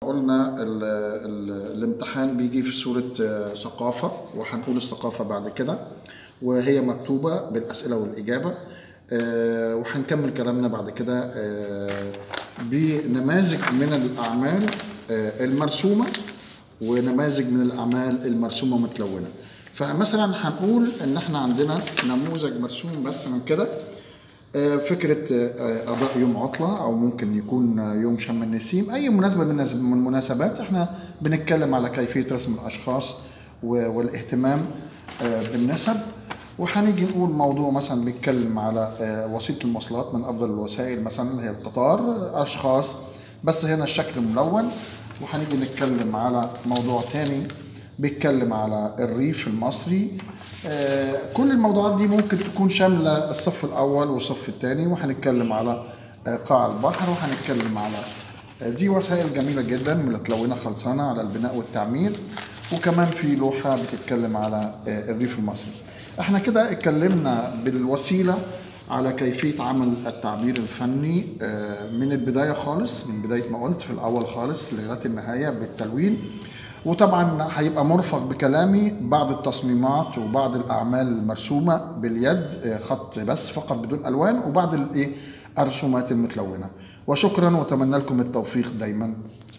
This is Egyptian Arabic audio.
قلنا ال ال الامتحان بيجي في صورة آه، ثقافة وهنقول الثقافة بعد كده وهي مكتوبة بالأسئلة والإجابة آه، وهنكمل كلامنا بعد كده آه، بنماذج من الأعمال آه، المرسومة ونماذج من الأعمال المرسومة متلونة فمثلا هنقول إن احنا عندنا نموذج مرسوم بس من كده آه، فكرة آه، قضاء يوم عطلة أو ممكن يكون آه، يوم شم النسيم أي مناسبة من الناس- من المناسبات إحنا بنتكلم على كيفية رسم الأشخاص و- والاهتمام آه، بالنسب وهنيجي نقول موضوع مثلا بيتكلم على آه، وسيلة المواصلات من أفضل الوسائل مثلا اللي هي القطار آه، أشخاص بس هنا الشكل ملون وهنيجي نتكلم على موضوع تاني بيتكلم على الريف المصري آه، كل الموضوعات دي ممكن تكون شاملة الصف الأول والصف الثاني وهنتكلم على آه، قاع البحر وهنتكلم على آه، دي وسائل جميلة جدا متلونة خلصانة على البناء والتعمير وكمان في لوحة بتتكلم على آه، الريف المصري احنا كده اتكلمنا بالوسيلة على كيفية عمل التعبير الفني آه، من البداية خالص من بداية ما قلت في الأول خالص لغاية النهاية بالتلوين وطبعا هيبقى مرفق بكلامي بعض التصميمات وبعض الاعمال المرسومه باليد آه، خط بس فقط بدون الوان وبعض الايه الرسومات المتلونه وشكرا واتمنى لكم التوفيق دايما